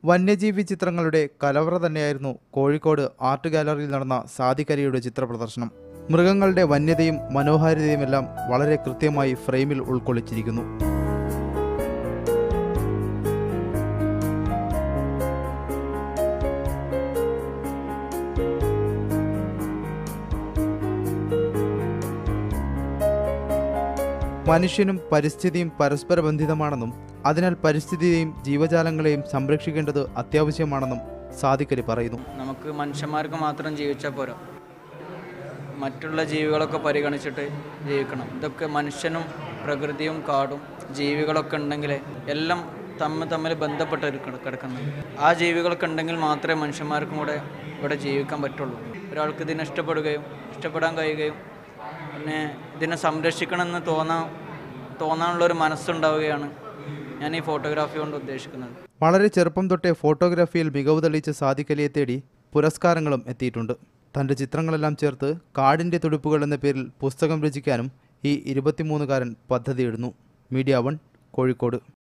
വന്യജീവി ചിത്രങ്ങളുടെ കലവറ തന്നെയായിരുന്നു കോഴിക്കോട് ആർട്ട് ഗാലറിയിൽ നടന്ന സാദികരിയുടെ ചിത്ര പ്രദർശനം മൃഗങ്ങളുടെ വന്യതയും മനോഹാരിതയുമെല്ലാം വളരെ കൃത്യമായി ഫ്രെയിമിൽ ഉൾക്കൊള്ളിച്ചിരിക്കുന്നു മനുഷ്യനും പരിസ്ഥിതിയും പരസ്പര ബന്ധിതമാണെന്നും അതിനാൽ പരിസ്ഥിതിയെയും ജീവജാലങ്ങളെയും സംരക്ഷിക്കേണ്ടത് അത്യാവശ്യമാണെന്നും സാദിക്കലി പറയുന്നു നമുക്ക് മനുഷ്യന്മാർക്ക് മാത്രം ജീവിച്ചാൽ പോരാ മറ്റുള്ള ജീവികളൊക്കെ പരിഗണിച്ചിട്ട് ജീവിക്കണം ഇതൊക്കെ മനുഷ്യനും പ്രകൃതിയും കാടും ജീവികളൊക്കെ ഉണ്ടെങ്കിൽ എല്ലാം തമ്മിൽ തമ്മിൽ ബന്ധപ്പെട്ട് കിട- കിടക്കുന്നത് ആ ജീവികളൊക്കെ ഉണ്ടെങ്കിൽ മാത്രമേ മനുഷ്യന്മാർക്കും കൂടെ ഇവിടെ ജീവിക്കാൻ പറ്റുള്ളൂ ഒരാൾക്ക് ഇതിനെ ഇഷ്ടപ്പെടുകയും ഇഷ്ടപ്പെടാൻ കഴിയുകയും പിന്നെ ഇതിനെ സംരക്ഷിക്കണമെന്ന് തോന്നാൻ തോന്നാനുള്ള ഒരു മനസ്സുണ്ടാവുകയാണ് ഞാൻ ഈ ഫോട്ടോഗ്രാഫി കൊണ്ട് ഉദ്ദേശിക്കുന്നത് വളരെ ചെറുപ്പം തൊട്ടേ ഫോട്ടോഗ്രാഫിയിൽ മികവ് തെളിയിച്ച സാദിഖലിയെ തേടി പുരസ്കാരങ്ങളും എത്തിയിട്ടുണ്ട് തൻ്റെ ചിത്രങ്ങളെല്ലാം ചേർത്ത് കാടിൻ്റെ തുടിപ്പുകൾ എന്ന പേരിൽ പുസ്തകം രചിക്കാനും ഈ ഇരുപത്തിമൂന്നുകാരൻ പദ്ധതിയിടുന്നു മീഡിയ വൺ കോഴിക്കോട്